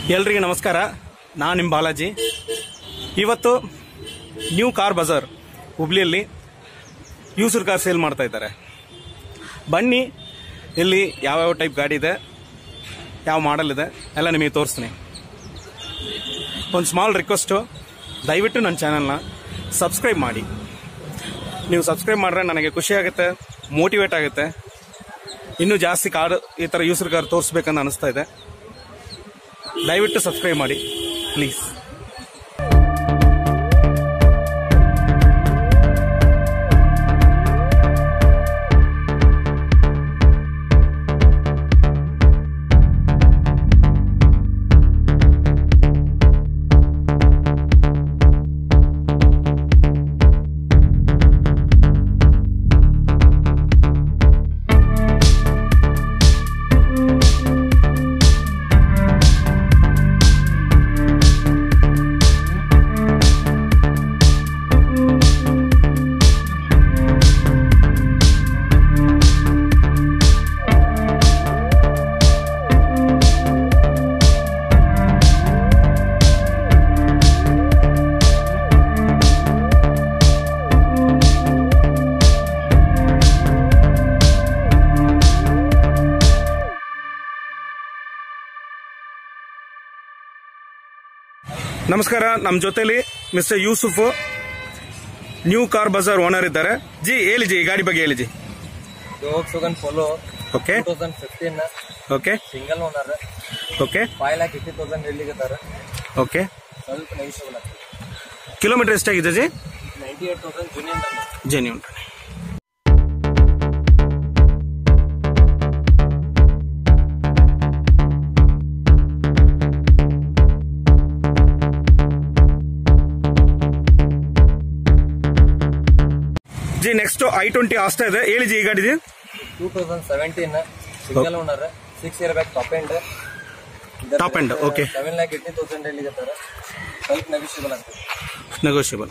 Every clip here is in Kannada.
ಎಲ್ರಿಗೆ ನಮಸ್ಕಾರ ನಾನು ನಿಮ್ಮ ಬಾಲಾಜಿ ಇವತ್ತು ನ್ಯೂ ಕಾರ್ ಬಜಾರ್ ಹುಬ್ಳಿಯಲ್ಲಿ ಯೂಸರ್ ಕಾರ್ ಸೇಲ್ ಮಾಡ್ತಾ ಇದ್ದಾರೆ ಬನ್ನಿ ಇಲ್ಲಿ ಯಾವ್ಯಾವ ಟೈಪ್ ಗಾಡಿ ಇದೆ ಯಾವ ಮಾಡಲ್ ಇದೆ ಎಲ್ಲ ನಿಮಗೆ ತೋರಿಸ್ತೀನಿ ಒಂದು ಸ್ಮಾಲ್ ರಿಕ್ವೆಸ್ಟು ದಯವಿಟ್ಟು ನನ್ನ ಚಾನಲ್ನ ಸಬ್ಸ್ಕ್ರೈಬ್ ಮಾಡಿ ನೀವು ಸಬ್ಸ್ಕ್ರೈಬ್ ಮಾಡಿದ್ರೆ ನನಗೆ ಖುಷಿ ಆಗುತ್ತೆ ಮೋಟಿವೇಟ್ ಆಗುತ್ತೆ ಇನ್ನೂ ಜಾಸ್ತಿ ಕಾರ್ ಈ ಥರ ಯೂಸರ್ ಕಾರ್ ತೋರಿಸ್ಬೇಕಂತ ಅನಿಸ್ತಾ ಇದೆ ದಯವಿಟ್ಟು ಸಬ್ಸ್ಕ್ರೈಬ್ ಮಾಡಿ ಪ್ಲೀಸ್ ನಮಸ್ಕಾರ ನಮ್ಮ ಜೊತೆಲಿ mister Yusuf new car Bazaar owner ಇದ್ದಾರೆ ಜಿ ಹೇಳಿ ಜಿ ಈ ಗಾಡಿ ಬಗ್ಗೆ ಹೇಳಿ ಜಿ Volkswagen Polo okay two thousand fifteen okay single owner okay five lakh eighty thousand ಹೇಳಿಕತ್ತಾರ ಓಕೆ ಸ್ವಲ್ಪ ನೆಗಿಷಿಯಬಲ್ ಆಗ್ತದೆ ಕಿಲೋಮೀಟರ್ ಎಷ್ಟಾಗಿದೆ ಜಿ ninety eight thousand junior genuine ಜಿ ನೆಕ್ಸ್ಟ್ ಐ ಟ್ವೆಂಟಿ ಆಸ್ತಾ ಇದೆ ಹೇಳಿ ಜಿ ಈ ಗಾಡಿ ಜಿ two thousand seventeen single owner six airbag top end Top end, okay. Seven lakh eighty thousand ಹೇಳಿಕತ್ತಾರ ಸ್ವಲ್ಪ ನೆಗಿಷಿಯಬಲ್ ಆಗ್ತದೆ ನೆಗೋಷಿಯಬಲ್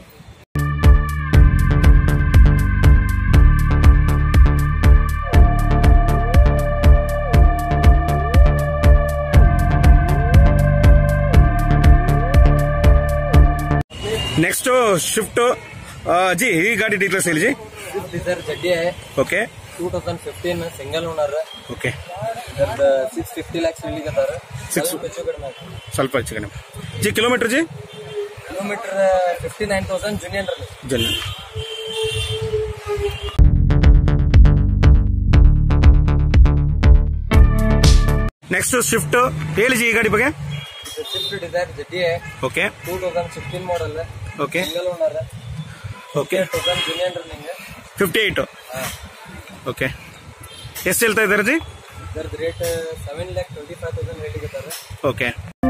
ನೆಕ್ಸ್ಟ್ ಶಿಫ್ಟ್ ಜಿ ಈ ಗಾಡಿ ಡೀಟೇಲ್ಸ್ ಹೇಳಿ ಜಿ Swift Dzire ZDi okay two thousand fifteen single owner okay six fifty lakhs ಹೇಳಿಕತ್ತಾರ Six- ಸ್ವಲ್ಪ ಹೆಚ್ಚು ಕಡಿಮೆ ಆಗ್ತದೆ ಸ್ವಲ್ಪ ಹೆಚ್ಚು ಕಡಿಮೆ ಜಿ ಕಿಲೋಮೀಟರ್ ಜಿ kilometre fifty nine thousand junior ಜನ್ ನೆಕ್ಸ್ಟ್ ಶಿಫ್ಟ್ ಹೇಳಿ ಜಿ ಈ ಗಾಡಿ ಬಗ್ಗೆ Swift Dzire ZDi okay two thousand fifteen model okay single owner okay thousand junior running fifty eight okay ಎಷ್ಟು ಹೇಳ್ತಾ ಇದ್ದಾರೆ ಜಿ ಇದರದ್ದು rate seven lakh twenty five thousand ಹೇಳಿಕತ್ತಾರೆ ಓಕೆ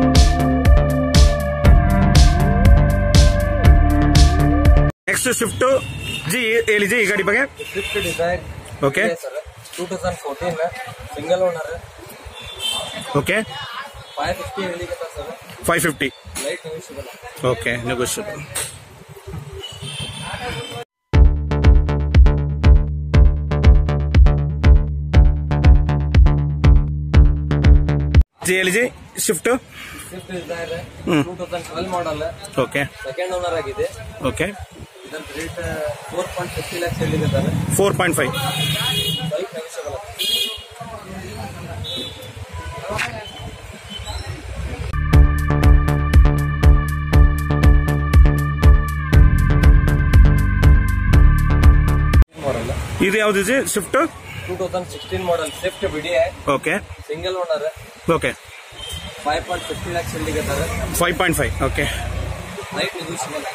ನೆಕ್ಸ್ಟ್ ಶಿಫ್ಟ್ ಜಿ ಹೇಳಿ ಜಿ ಈ ಗಾಡಿ ಬಗ್ಗೆ Swift Dzire okay sir two thousand fourteen single owner okay five fifty ಹೇಳಿಕತ್ತ sir five fifty light negotiable okay negotiable ಜಿ ಹೇಳಿ ಜಿ Swift Swift Dzire hmm. Two thousand twelve model okay second owner ಆಗಿದೆ ಓಕೆ ಇದರದ್ದು rate four point fifty lakhs ಹೇಳಿಕತ್ತಾರೆ ಫೋರ್ ಪಾಯಿಂಟ್ ಫೈವ್ ಸ್ವಲ್ಪ ನೆಗೋಷಿಯಬಲ್ ಮಾಡಲ್ ಇದು ಯಾವ್ದು ಜಿ Swift two thousand sixteen model Swift ಬಿಡಿ okay single owner okay five point fifty lakhs ಹೇಳಿಕತ್ತಾರೆ five point five okay light negotiable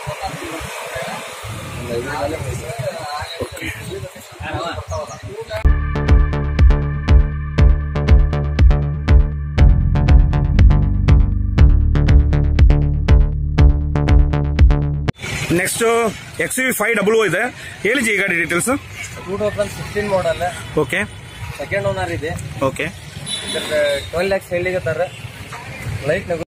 next X V five double O ಇದೆ ಹೇಳಿ ಜಿ ಈ ಗಾಡಿ details two thousand sixteen model okay second owner ಇದೆ ಓಕೆ ಟ್ವೆಲ್ ಲ್ಯಾಕ್ಸ್ ಹೇಳಿಕತ್ತಾರ light nego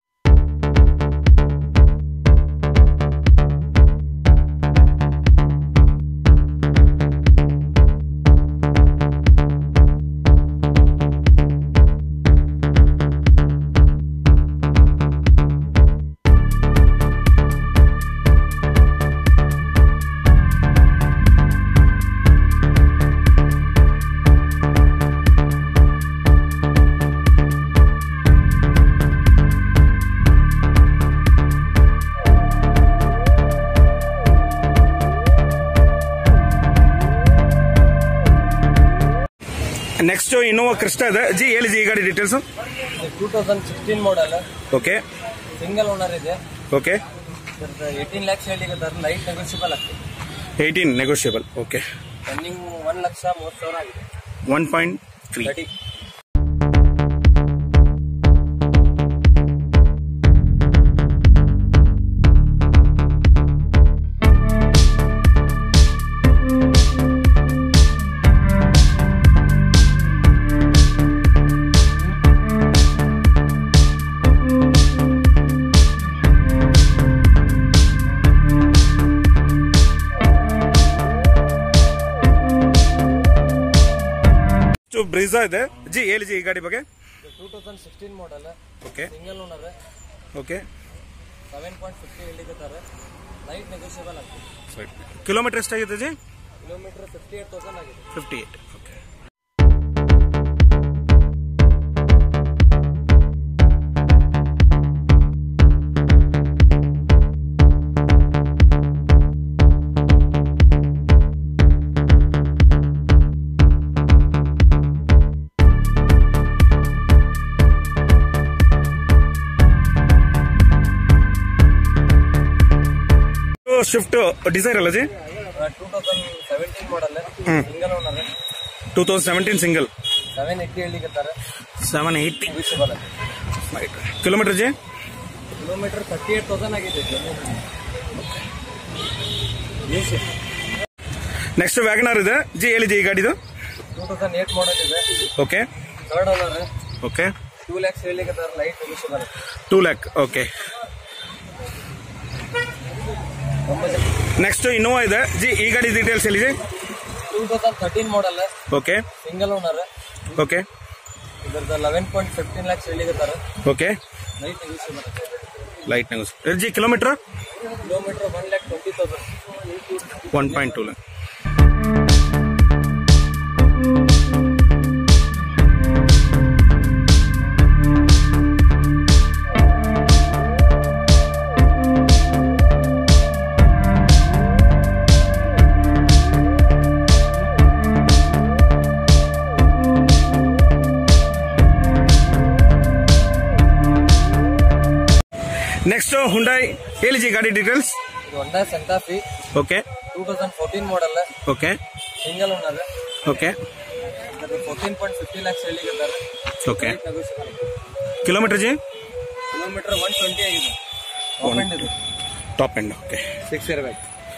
next Innova Crysta ಇದೆ ಜಿ ಹೇಳಿ ಜಿ ಈ ಗಾಡಿ details two thousand sixteen model okay single owner ಇದೆ ಓಕೆ ಸರ್ ಏಯ್ಟೀನ್ ಲ್ಯಾಕ್ಸ್ ಹೇಳಿಕತ್ತಾರೆ ಲೈಟ್ ನೆಗೋಷಿಯಬಲ್ ಆಗ್ತದೆ ಏಯ್ಟೀನ್ ನೆಗೋಷಿಯಬಲ್ ಓಕೆ ರನ್ನಿಂಗ್ ಒಂದ್ ಲಕ್ಷ ಮೂವತ್ತು ಸಾವಿರ ಆಗಿದೆ ಒನ್ ಪಾಯಿಂಟ್ ತ್ರೀ ಗಾಡಿ ಬ್ರಿಜಾ ಇದೆ ಜಿ ಹೇಳಿ ಜಿ ಈ ಗಾಡಿ ಬಗ್ಗೆ two thousand sixteen model okay single owner okay seven point fifty ಹೇಳಿಕತ್ತಾರೆ ಲೈಟ್ ನೆಗೋಷಿಯಬಲ್ ಆಗ್ತದೆ ಕಿಲೋಮೀಟರ್ ಎಷ್ಟಾಗಿದೆ ಜಿ ಕಿಲೋಮೀಟರ್ ಫಿಫ್ಟಿ ಏಟ್ ತೌಸಂಡ್ ಆಗಿದೆ fifty eight okay Swift Dzire ಅಲ್ಲ ಜಿ two thousand seventeen model single owner two thousand seventeen single seven eighty ಹೇಳಿಕತ್ತಾರೆ ಸೆವೆನ್ ಏಯ್ಟಿ ನೆಗೋಷಿಯಬಲ್ ಕಿಲೋಮೀಟರ್ ಜಿ ಕಿಲೋಮೀಟರ್ ತರ್ಟಿ ಏಟ್ ತೌಸಂಡ್ ಆಗಿದೆ ನೆಕ್ಸ್ಟ್ ವ್ಯಾಗನರ್ ಇದೆ ಜಿ ಹೇಳಿ ಜಿ ಈ ಗಾಡಿದು ಟೂ ತೌಸಂಡ್ ಏಟ್ ಮಾಡಲ್ ಇದೆ okay third owner okay two lakhs ಹೇಳಿಕತ್ತಾರೆ light negotiable two lakh okay next Innova ಇದೆ ಜಿ ಈ ಗಾಡಿ ಡೀಟೇಲ್ಸ್ ಹೇಳಿ ಜಿ two thousand thirteen model okay single owner okay ಇದ್ರದ್ದು ಲೆವೆನ್ ಪಾಯಿಂಟ್ ಫಿಫ್ಟೀನ್ ಲ್ಯಾಕ್ಸ್ ಹೇಳಿಕತ್ತಾರೆ ಓಕೆ ಲೈಟ್ ನೆಗೋಷಿಯಬಲ್ ಲೈಟ್ ನೆಗೋಸ್ ಜಿ kilometre kilometre one lakh twenty thousand one point two lakh next Hyundai ಹೇಳಿ ಜಿ ಗಾಡಿ ಡೀಟೇಲ್ಸ್ ಇದು Honda Santa Fe okay two thousand fourteen model okay single owner okay ಅದು ಫೋರ್ಟೀನ್ ಪಾಯಿಂಟ್ ಫಿಫ್ಟಿ ಲ್ಯಾಕ್ಸ್ ಹೇಳಿಕತ್ತಾರೆ ಓಕೆ ಲೈಟ್ ನೆಗೋಷಿಯಬಲ್ ಕಿಲೋಮೀಟರ್ ಜಿ ಕಿಲೋಮೀಟರ್ ಒನ್ ಟ್ವೆಂಟಿ ಆಗಿದೆ ಟಾಪ್ ಎಂಡ್ ಇದು ಟಾಪ್ ಎಂಡ್ ಓಕೆ ಸಿಕ್ಸ್ ಇರಬೇಕು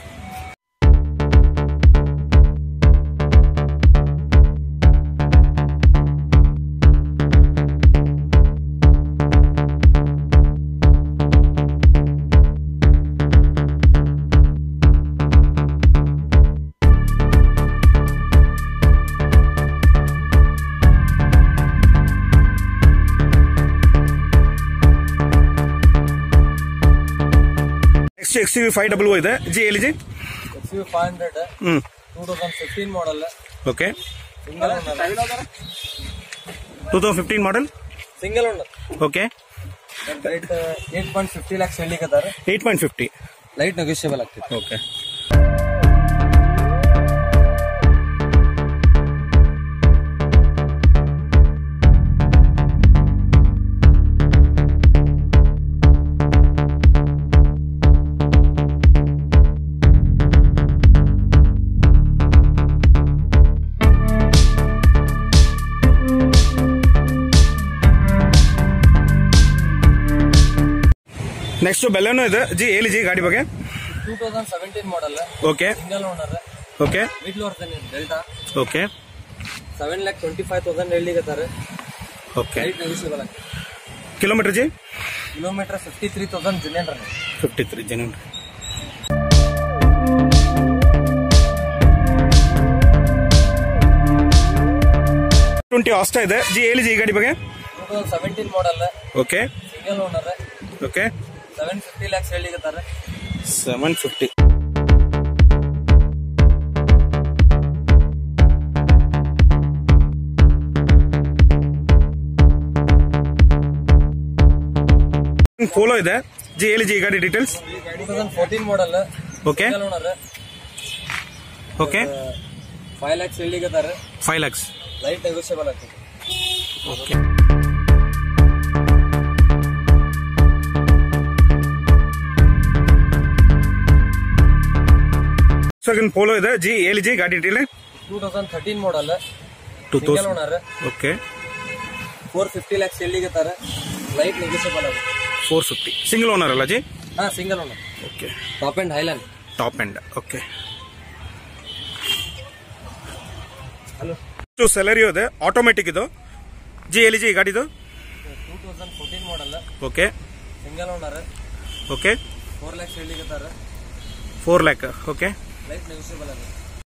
next X V five double ಇದೆ ಜಿ ಹೇಳಿ ಜಿ X U five hundred hmm two thousand fifteen model okay single owner two thousand fifteen model single owner okay rate eight point fifty lakhs ಹೇಳಿಕತ್ತಾರೆ eight point fifty light negotiable ಆಗ್ತದೆ ಓಕೆ ನೆಕ್ಸ್ಟ್ ಬೆಲ್ಲನೂ ಇದೆ ಜಿ ಹೇಳಿ ಜಿ ಗಾಡಿ ಬಗ್ಗೆ two thousand seventeen model okay single owner okay middle version Delta okay seven lakh twenty five thousand ಹೇಳಿಕತ್ತಾರೆ ಓಕೆ ಲೈಟ್ ನೆಗೋಷಿಯಬಲ್ ಆಗ್ತದೆ ಕಿಲೋಮೀಟರ್ ಜಿ ಕಿಲೋಮೀಟರ್ ಫಿಫ್ಟಿ ತ್ರೀ ತೌಸಂಡ್ ಜುನಿಯನ್ ರನ್ ಫಿಫ್ಟಿ ತ್ರೀ ಜನ ಟ್ವೆಂಟಿ ಆಸ್ಟಾ ಇದೆ ಜಿ ಹೇಳಿ ಜಿ ಈ ಗಾಡಿ ಬಗ್ಗೆ two thousand seventeen model okay single owner okay seven fifty lakhs ಹೇಳಿಕತ್ತಾರೆ ಸೆವೆನ್ ಫಿಫ್ಟಿ ಪೋಲೋ ಇದೆ ಜಿ ಹೇಳಿ ಜಿ ಈ ಗಾಡಿ details two thousand fourteen model okay single owner okay five lakhs ಹೇಳಿಕತ್ತಾರೆ ಫೈವ್ ಲ್ಯಾಕ್ಸ್ ಲೈಟ್ ನೆಗೋಷಿಯಬಲ್ ಆಗ್ತದೆ ಓಕೆ ಸರ್ ಪೋಲೋ ಇದೆ ಜಿ ಎಲ್ ಜಿ ಗಾಡಿ detail two thousand thirteen model two single thousand owner okay four fifty lakhs ಎಲ್ಲಿಗೆ ತರ ಲೈಟ್ ನೆಗೋಷಿಯಬಲ್ ಆಗುತ್ತೆ ಫೋರ್ ಫಿಫ್ಟಿ ಸಿಂಗಲ್ ಓನರ್ ಅಲ್ಲ ಜಿ ಹಾ single owner okay top end Highline top end okay ಹಲೋ ಟು ಸ್ಯಾಲರಿ ಇದೆ ಆಟೋಮೆಟಿಕ್ ಇದು ಜಿ ಎಲ್ ಜಿ ಗಾಡಿದು two thousand fourteen model okay single owner okay four lakhs ಎಲ್ಲಿಗೆ ತರ four lakh okay light negotiable ಆಗುತ್ತೆ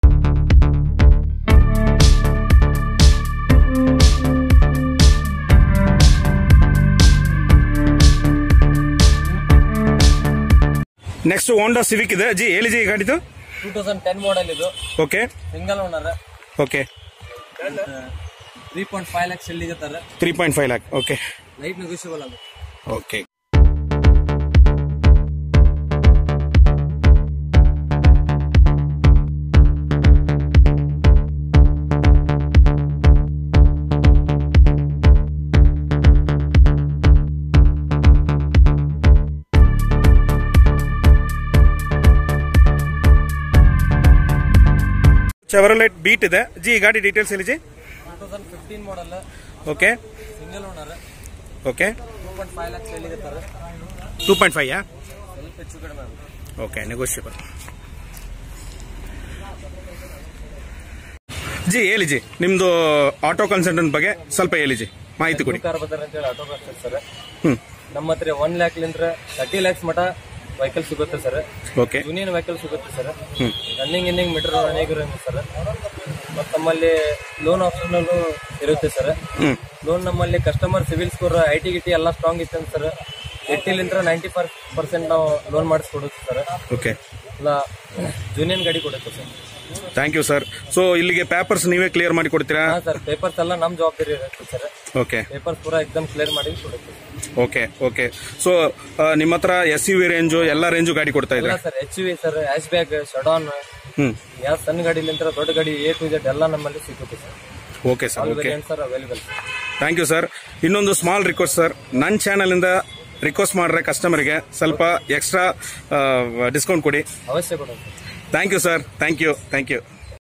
ನೆಕ್ಸ್ಟ್ ಹೋಂಡಾ ಸಿವಿಕ್ ಇದೆ ಜಿ ಎಲ್ ಜಿ ಗಾಡಿದು ಟೂ ತೌಸಂಡ್ ಟೆನ್ ಮಾಡಲ್ ಇದು okay single owner okay three point five lakhs ಎಲ್ಲಿಗೆ ತರ three point five lakh okay light negotiable ಆಗುತ್ತೆ ಓಕೆ ಚೆವರಲೆಟ್ ಬೀಟ್ ಇದೆ ಜಿ ಗಾಡಿ ಡೀಟೇಲ್ಸ್ ಹೇಳಿ ಜಿ two thousand fifteen model okay single owner okay two point five lakhs ಎಲ್ಲಿಗೆ ತರ ಟೂ ಪಾಯಿಂಟ್ ಫೈವ್ ಯಾ ಸ್ವಲ್ಪ ಹೆಚ್ಚು ಕಡಿಮೆ ಆಗುತ್ತೆ ಓಕೆ ನೆಗೋಷಿಯಬಲ್ ಜಿ ಹೇಳಿ ಜಿ ನಿಮ್ದು ಆಟೋ ಕನ್ಸಲ್ಟೆಂಟ್ ಬಗ್ಗೆ ಸ್ವಲ್ಪ ಹೇಳಿ ಜಿ ಮಾಹಿತಿ ಕೊಡಿ ಕಾರ್ ಬಜಾರ್ ಅಂತೇಳಿ ಆಟೋ ಬರ್ತದೆ ಸರ್ ಹ್ಮ್ ನಮ್ಮ ಹತ್ರ ಒನ್ ಲ್ಯಾಕ್ ಲಿಂದ್ರ ತರ್ಟಿ ಲ್ಯಾಕ್ಸ್ ಮಟ ವೆಹಿಕಲ್ ಸಿಗುತ್ತೆ ಸರ್ ಓಕೆ ಯೂನಿಯನ್ ವೆಹಿಕಲ್ ಸಿಗುತ್ತೆ ಸರ್ ಹ್ಮ್ ರನ್ನಿಂಗ್ ಇನ್ನಿಂಗ್ ಮೀಟರ್ ಅನೇಕ ಇರುತ್ತೆ ಸರ್ ಮತ್ತು ನಮ್ಮಲ್ಲಿ ಲೋನ್ ಆಪ್ಷನಲ್ಲೂ ಇರುತ್ತೆ ಸರ್ ಹ್ಮ್ ಲೋನ್ ನಮ್ಮಲ್ಲಿ customer CIBIL score I T ಗಿಟಿ ಎಲ್ಲ ಸ್ಟ್ರಾಂಗ್ ಇತ್ತು ಸರ್ ಏಟಿಲಿಂತ್ರ ನೈಂಟಿ ಫೈವ್ ಪರ್ಸೆಂಟ್ ನಾವು ಲೋನ್ ಮಾಡಿಸ್ಕೊಡುತ್ತೆ ಸರ್ ಓಕೆ ಇಲ್ಲ ಜೂನಿಯನ್ ಗಾಡಿ ಕೊಡುತ್ತೆ sir thank you sir so ಇಲ್ಲಿಗೆ ಪೇಪರ್ಸ್ ನೀವೇ ಕ್ಲಿಯರ್ ಮಾಡಿ ಕೊಡ್ತೀರಾ ಹಾ ಸರ್ ಪೇಪರ್ಸ್ ಎಲ್ಲ ನಮ್ಮ ಜವಾಬ್ದಾರಿ ಇರುತ್ತೆ ಸರ್ ಓಕೆ ಪೇಪರ್ಸ್ ಪೂರಾ ಎಕ್ದಮ್ ಕ್ಲಿಯರ್ ಮಾಡಿ ಕೊಡುತ್ತೆ ಓಕೆ ಓಕೆ ಸೊ ನಿಮ್ಮ ಹತ್ರ ಎಸ್ ಯು ವಿ ರೇಂಜು ಎಲ್ಲ ರೇಂಜು ಗಾಡಿ ಕೊಡ್ತಾ ಇಲ್ಲ ಇದ್ರೆ sir H V sir hatchback sedan hmm ಯಾವ ಸಣ್ಣ ಗಾಡಿಲಿಂದ ದೊಡ್ಡ ಗಾಡಿ ಎ ಟು ಜೆಡ್ ಎಲ್ಲ ನಮ್ಮಲ್ಲಿ ಸಿಗುತ್ತೆ sir okay sir all okay variant sir available thank you sir ಇನ್ನೊಂದು ಸ್ಮಾಲ್ ರಿಕ್ವೆಸ್ಟ್ ಸರ್ ನನ್ನ ಚಾನಲಿಂದ ರಿಕ್ವೆಸ್ಟ್ ಮಾಡ್ರೆ ಕಸ್ಟಮರ್ಗೆ ಸ್ವಲ್ಪ ಎಕ್ಸ್ಟ್ರಾ ಡಿಸ್ಕೌಂಟ್ ಕೊಡಿ ಅವಶ್ಯ ಕೊಡುತ್ತೆ thank you sir thank you thank you